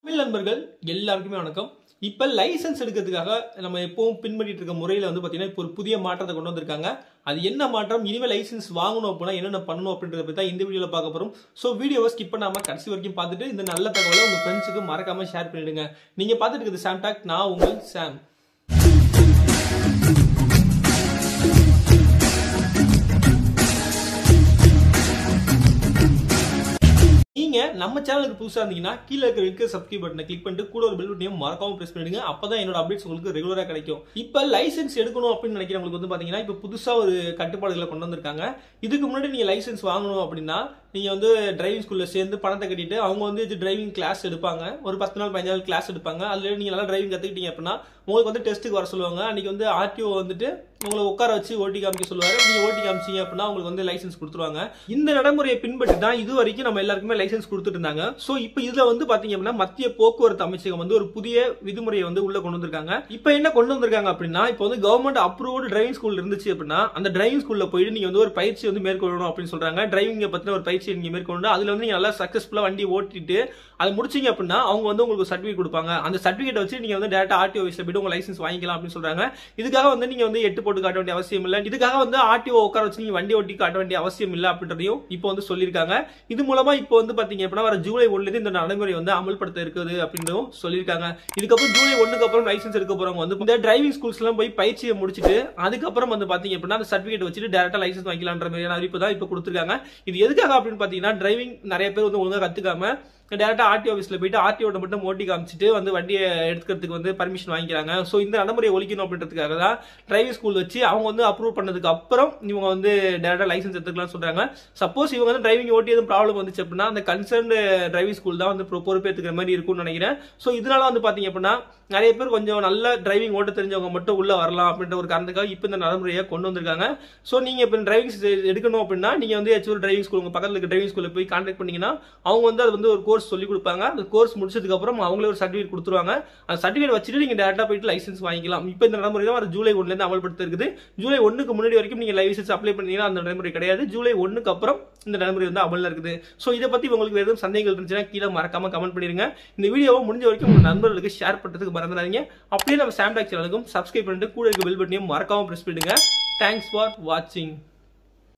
தமிழ் நண்பர்கள் எல்லாருக்குமே வணக்கம் இப்போ லைசன்ஸ் எடுக்கிறதுக்காக நம்ம எப்பவும் பின்பற்றிட்டு இருக்க முறையில் வந்து பார்த்தீங்கன்னா இப்போ ஒரு புதிய மாற்றத்தை கொண்டு வந்திருக்காங்க அது என்ன மாற்றம் இனிமேல் லைசன்ஸ் வாங்கணும் அப்படின்னா என்னென்ன பண்ணணும் அப்படின்றத பற்றி தான் இந்த வீடியோவில் பார்க்க போகிறோம் ஸோ வீடியோவை ஸ்கிப் பண்ணாமல் கடைசி வரைக்கும் பார்த்துட்டு இந்த நல்ல தகவலை உங்கள் ஃப்ரெண்ட்ஸுக்கு மறக்காமல் ஷேர் பண்ணிடுங்க நீங்கள் பார்த்துட்டு இருக்கிறது சாம் டாக் நான் உங்கள் சாம் நீங்க நம்ம சேனலுக்கு புதுசா இருந்தீங்கன்னா கீழே இருக்க இருக்க சப்ஸ்கிரைப் பட்டனை கிளிக் பண்ணிட்டு கூட ஒரு பெல் பட்டனையும் மறக்காம பிரஸ் பண்ணிடுங்க அப்பதான் என்னோட அப்டேட்ஸ் உங்களுக்கு ரெகுலரா கிடைக்கும் இப்ப லைசன்ஸ் எடுக்கணும் அப்படின்னு நினைக்கிறவங்களுக்கு வந்து பாத்தீங்கன்னா இப்ப புதுசா ஒரு கட்டுப்பாடுகளை கொண்டு வந்திருக்காங்க இதுக்கு முன்னாடி நீங்க லைசன்ஸ் வாங்கணும் அப்படின்னா நீங்க வந்து டிரைவிங் ஸ்கூல்ல சேர்ந்து பணத்தை கட்டிட்டு அவங்க வந்து இது டிரைவிங் கிளாஸ் எடுப்பாங்க ஒரு பத்து நாள் பதினஞ்சு நாள் கிளாஸ் எடுப்பாங்க அதுல நீங்க நல்லா டிரைவிங் கத்துக்கிட்டீங்க அப்படின்னா உங்களுக்கு வந்து டெஸ்ட்டுக்கு வர சொல்லுவாங்க அன்னைக்கு வந்து ஆர்டிஓ வந்துட்டு உங்களை உட்கார வச்சு ஓட்டி காமிக்க சொல்லுவாரு நீங்க ஓட்டி காமிச்சீங்க அப்படின்னா உங்களுக்கு வந்து லைசன்ஸ் கொடுத்துருவாங்க இந்த நடைமுறையை பின்பற்றி தான் இது வரைக்கும் நம்ம எல்லாருக்குமே லைசன்ஸ் கொடுத்துட்டு இருந்தாங்க சோ இப்போ இதுல வந்து பாத்தீங்க அப்படின்னா மத்திய போக்குவரத்து அமைச்சகம் வந்து ஒரு புதிய விதிமுறையை வந்து உள்ள கொண்டு வந்திருக்காங்க இப்போ என்ன கொண்டு வந்திருக்காங்க அப்படின்னா இப்போ வந்து கவர்மெண்ட் அப்ரூவ்டு டிரைவிங் ஸ்கூல் இருந்துச்சு அப்படின்னா அந்த டிரைவிங் ஸ்கூல்ல போயிட்டு நீங்க வந்து ஒரு பயிற்சி வந்து மேற்கொள்ளணும் அப்படின்னு சொல்றாங்க டிரைவிங் பத்தின ஒரு பயிற்சி நீங்க மேற்கொண்டு அதுல வந்து நீங்க நல்லா சக்சஸ்ஃபுல்லா வண்டி ஓட்டிட்டு அதை முடிச்சீங்க அப்படின்னா அவங்க வந்து உங்களுக்கு சர்டிஃபிகேட் கொடுப்பாங்க அந்த சர்டிஃபிகேட் வச்சு நீங்க வந்து டேரக்டா ஆர்டிஓ ஆஃபீஸ்ல போயிட்டு உங்க லைசன்ஸ் வாங்கிக்கலாம் அப்படின்னு சொல்றாங்க இதுக்காக வந்து நீங்க வந்து எட்டு போட்டு காட்ட வேண்டிய அவசியம் இல்லை இதுக்காக வந்து ஆர்டிஓ உட்கார வச்சு நீங்க வண்டி ஓட்டி காட்ட வேண்டிய அவசியம் இல்லை அப்படின்றதையும் இப்போ வந்து சொல்லியிருக்காங்க இது மூலமா இப்போ வந்து பாத்தீங்க அப்படின்னா வர ஜூலை ஒன்ல இருந்து இந்த நடைமுறை வந்து அமல்படுத்த இருக்குது அப்படின்றதும் சொல்லியிருக்காங்க இதுக்கப்புறம் ஜூலை ஒன்னுக்கு அப்புறம் லைசன்ஸ் எடுக்க போறவங்க வந்து இந்த டிரைவிங் ஸ்கூல்ஸ் எல்லாம் போய் பயிற்சியை முடிச்சுட்டு அதுக்கப்புறம் வந்து பாத்தீங்க அப்படின்னா அந்த சர்டிஃபிகேட் வச்சுட்டு டேரக்டா லைசன்ஸ் வாங்கிக்கலான்ற மாதிரியான அறிவிப்பு தான் இப்போ கொடுத்துருக்காங்க இது எதுக்காக அப்படின்னு பாத்தீங்கன்னா டிரைவிங் நிறைய பேர் வந்து ஒழுங்கா கத்துக்காம டேரக்டா ஆர்டி ஆஃபீஸ்ல போயிட்டு ஆர்டிஓட மட்டும் ஓட்டி காமிச்சிட்டு வந்து வண்டியை எடுக்கிறதுக்கு வந்து பர்மிஷன் வாங்கிக்கிறாங்க ஸோ இந்த நடைமுறையை ஒழிக்கணும் அப்படின்றதுக்காக தான் டிரைவிங் ஸ்கூல் வச்சு அவங்க வந்து அப்ரூவ் பண்ணதுக்கு அப்புறம் இவங்க வந்து டேரக்டா லைசன்ஸ் எடுத்துக்கலாம்னு சொல்றாங்க சப்போஸ் இவங்க வந்து டிரைவிங் ஓட்டி எதுவும் ப்ராப்ளம் வந்துச்சு அப்படின்னா அந்த கன்சர்ன் டிரைவிங் ஸ்கூல் தான் வந்து பொறுப்பேற்றுக்கிற மாதிரி இருக்கும்னு நினைக்கிறேன் ஸோ இதனால வந்து பாத்தீங்க அப்படின்னா நிறைய பேர் கொஞ்சம் நல்ல டிரைவிங் ஓட்ட தெரிஞ்சவங்க மட்டும் உள்ள வரலாம் அப்படின்ற ஒரு காரணத்துக்காக இப்போ இந்த நடைமுறையை கொண்டு வந்திருக்காங்க ஸோ நீங்க இப்போ டிரைவிங் எடுக்கணும் அப்படின்னா நீங்க வந்து ஏதாச்சும் டிரைவிங் ஸ்கூல் உங்க பக்கத்துல இருக்க டிரைவிங் ஸ்கூல்ல போய் கான்டாக்ட் பண்ணீங்கன்னா அவங்க வந்து அது வந்து ஒரு கோர்ஸ் சொல்லி கொடுப்பாங்க அந்த கோர்ஸ் முடிச்சதுக்கு அப்புறம் அவங்களே ஒரு சர்டிஃபிகேட் கொடுத்துருவாங்க அந்த சர்டிஃபிகேட் வச்சுட்டு நீங்க டேரக்டா போயிட்டு லைசன்ஸ் வாங்கிக்கலாம் இப்போ இந்த நடைமுறை தான் வர ஜூலை ஒன்ல இருந்து அமல்படுத்த இருக்குது ஜூலை ஒன்னுக்கு முன்னாடி வரைக்கும் நீங்க லைசன்ஸ் அப்ளை பண்ணீங்கன்னா அந்த நடைமுறை கிடையாது ஜூலை ஒன்னுக்கு அப்புறம் இந்த நடைமுறை வந்து அமல்ல இருக்குது ஸோ இதை பத்தி உங்களுக்கு வேறு எதுவும் சந்தேகங்கள் இருந்துச்சுன்னா கீழே மறக்காம கமெண்ட் பண்ணிருங்க இந்த வீடியோவை முடிஞ்ச வரைக்கும் உங்க நண்பர்களுக்கு ஷேர் பண்றதுக்கு மறந்துடாதீங்க அப்படியே நம்ம சாம்டாக் சேனலுக்கும் சப்ஸ்கிரைப் பண்ணிட்டு கூட இருக்க பெல் பட்டனையும் மறக்காம பிரஸ் பண்ணிடுங்க தேங்க்ஸ் ஃபார் வாட்சிங்